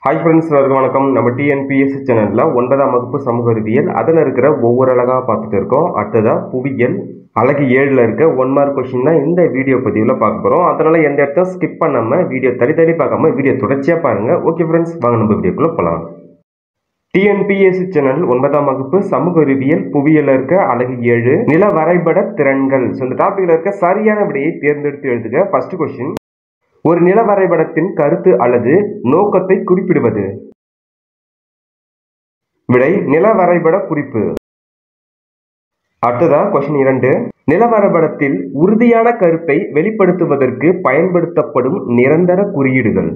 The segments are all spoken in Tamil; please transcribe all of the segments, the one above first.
ஹாய் ஃப்ரெண்ட்ஸ் எல்லாருக்கும் வணக்கம் நம்ம டிஎன்பிஎஸ்சி சேனலில் ஒன்பதாம் வகுப்பு சமூக அறிவியல் அதில் இருக்கிற ஒவ்வொரு அழகாக பார்த்துட்டு இருக்கோம் அடுத்ததாக புவியியல் அழகு ஏழில் இருக்க ஒன் மார்க் கொஷின் தான் இந்த வீடியோ பதிவில் பார்க்க போகிறோம் அதனால் எந்த இடத்த ஸ்கிப் பண்ணாமல் வீடியோ தள்ளி தள்ளி பார்க்காம வீடியோ தொடர்ச்சியாக பாருங்கள் ஓகே ஃப்ரெண்ட்ஸ் வாங்க நம்ம வீடியோக்குள்ளே போகலாம் டிஎன்பிஎஸ்சி சேனல் ஒன்பதாம் வகுப்பு சமூக அறிவியல் புவியியல் இருக்க அழகு ஏழு நில வரைபட திறன்கள் ஸோ இந்த டாப்பிக்கில் இருக்க சரியான விடையை தேர்ந்தெடுத்து எழுதுக ஃபர்ஸ்ட் கொஸ்டின் ஒரு நில வரைபடத்தின் கருத்து அல்லது நோக்கத்தை குறிப்பிடுவது விடை நில வரைபட குறிப்பு அடுத்ததா கொஸ்டின் இரண்டு நில வரைபடத்தில் உறுதியான கருத்தை வெளிப்படுத்துவதற்கு பயன்படுத்தப்படும் நிரந்தர குறியீடுகள்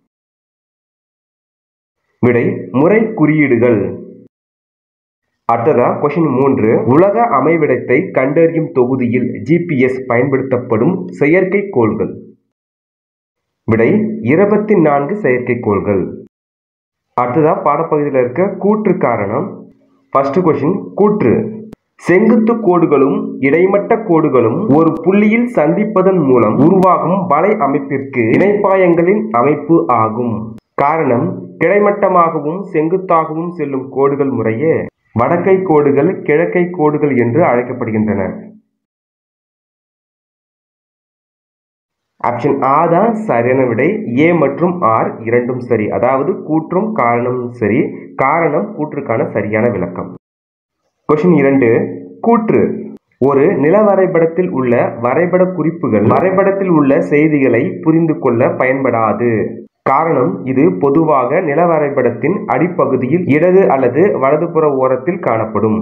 விடை முறை குறியீடுகள் அடுத்ததா கொஸ்டின் மூன்று உலக அமைவிடத்தை கண்டறியும் தொகுதியில் ஜிபிஎஸ் பயன்படுத்தப்படும் செயற்கைக்கோள்கள் விடை இருபத்தி நான்கு செயற்கைக்கோள்கள் அடுத்ததா பாடப்பகுதியில் இருக்க கூற்று காரணம் ஃபர்ஸ்ட் கொஸ்டின் கூற்று செங்குத்து கோடுகளும் இடைமட்ட கோடுகளும் ஒரு புள்ளியில் சந்திப்பதன் மூலம் உருவாகும் வலை அமைப்பிற்கு இணைப்பாயங்களின் அமைப்பு ஆகும் காரணம் கிடைமட்டமாகவும் செங்குத்தாகவும் செல்லும் கோடுகள் முறையே வடக்கை கோடுகள் கிழக்கை கோடுகள் என்று அழைக்கப்படுகின்றன ஆப்ஷன் ஆ தான் சரியான விடை ஏ மற்றும் ஆர் இரண்டும் சரி அதாவது கூற்றும் காரணமும் சரி காரணம் கூற்றுக்கான சரியான விளக்கம் கொஸ்டின் இரண்டு கூற்று ஒரு நில வரைபடத்தில் உள்ள வரைபட குறிப்புகள் வரைபடத்தில் உள்ள செய்திகளை புரிந்து கொள்ள பயன்படாது காரணம் இது பொதுவாக நில வரைபடத்தின் அடிப்பகுதியில் இடது அல்லது வலதுபுற ஓரத்தில் காணப்படும்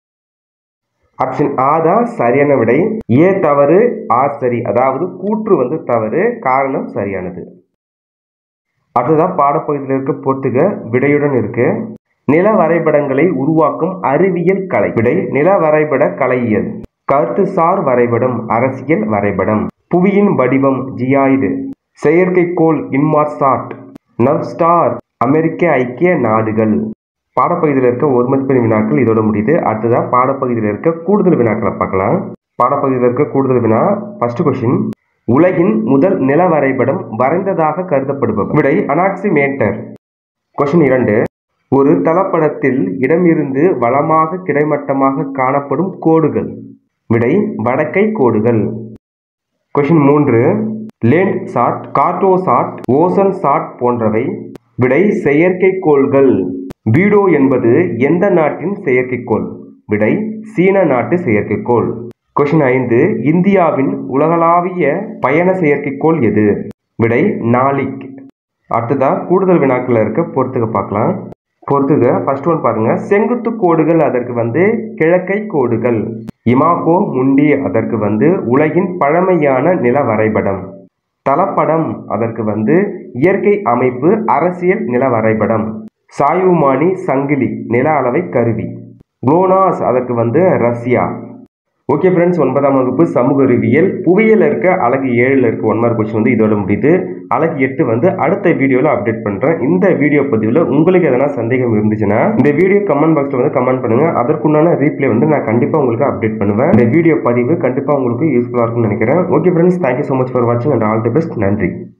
ஆப்ஷன் ஆ தான் சரியான விடை ஏ தவறு ஆர் சரி அதாவது கூற்று வந்து தவறு காரணம் சரியானது அடுத்ததான் பாடப்பகுதியில் இருக்க பொறுத்துக விடையுடன் இருக்கு நில வரைபடங்களை உருவாக்கும் அறிவியல் கலை விடை நில வரைபட கலையியல் கருத்துசார் வரைபடம் அரசியல் வரைபடம் புவியின் வடிவம் ஜியாய்டு செயற்கைக்கோள் இன்மார்சாட் நவ்ஸ்டார் அமெரிக்க ஐக்கிய நாடுகள் பாடப்பகுதியில் இருக்க ஒரு மதிப்பெண் வினாக்கள் இதோட முடியுது அடுத்ததாக பாடப்பகுதியில் இருக்க கூடுதல் வினாக்களை பார்க்கலாம் பாடப்பகுதியில் இருக்க கூடுதல் வினா ஃபர்ஸ்ட் கொஸ்டின் உலகின் முதல் நில வரைபடம் வரைந்ததாக கருதப்படுபவர் விடை அனாக்சிமேட்டர் கொஸ்டின் இரண்டு ஒரு தளப்படத்தில் இடமிருந்து வளமாக கிடைமட்டமாக காணப்படும் கோடுகள் விடை வடக்கை கோடுகள் கொஸ்டின் மூன்று Landsat Cartosat Oceansat போன்றவை விடை செயற்கைக்கோள்கள் வீடோ என்பது எந்த நாட்டின் செயற்கைக்கோள் விடை சீன நாட்டு செயற்கைக்கோள் கொஸ்டின் ஐந்து இந்தியாவின் உலகளாவிய பயண செயற்கைக்கோள் எது விடை நாளிக் அடுத்ததா கூடுதல் வினாக்கள் இருக்க பொறுத்துக்க பார்க்கலாம் பொறுத்துக ஃபர்ஸ்ட் ஒன் பாருங்க செங்குத்து கோடுகள் அதற்கு வந்து கிழக்கை கோடுகள் இமாகோ முண்டி அதற்கு வந்து உலகின் பழமையான நில வரைபடம் தளப்படம் அதற்கு வந்து இயற்கை அமைப்பு அரசியல் நில வரைபடம் சாயுமானி சங்கிலி நில அளவை கருவி குளோனாஸ் அதற்கு வந்து ரஷ்யா ஓகே ஃப்ரெண்ட்ஸ் ஒன்பதாம் வகுப்பு சமூக அறிவியல் புவியியல் இருக்க அழகு ஏழில் இருக்க ஒன் மார்க் கொஸ்டின் வந்து இதோட முடியுது அழகு எட்டு வந்து அடுத்த வீடியோவில் அப்டேட் பண்ணுறேன் இந்த வீடியோ பதிவில் உங்களுக்கு எதனா சந்தேகம் இருந்துச்சுன்னா இந்த வீடியோ கமெண்ட் பாக்ஸில் வந்து கமெண்ட் பண்ணுங்கள் அதற்குண்டான ரீப்ளே வந்து நான் கண்டிப்பாக உங்களுக்கு அப்டேட் பண்ணுவேன் இந்த வீடியோ பதிவு கண்டிப்பாக உங்களுக்கு யூஸ்ஃபுல்லாக இருக்கும்னு நினைக்கிறேன் okay friends thank you so much for வாட்சிங் அண்ட் ஆல் தி பெஸ்ட் நன்றி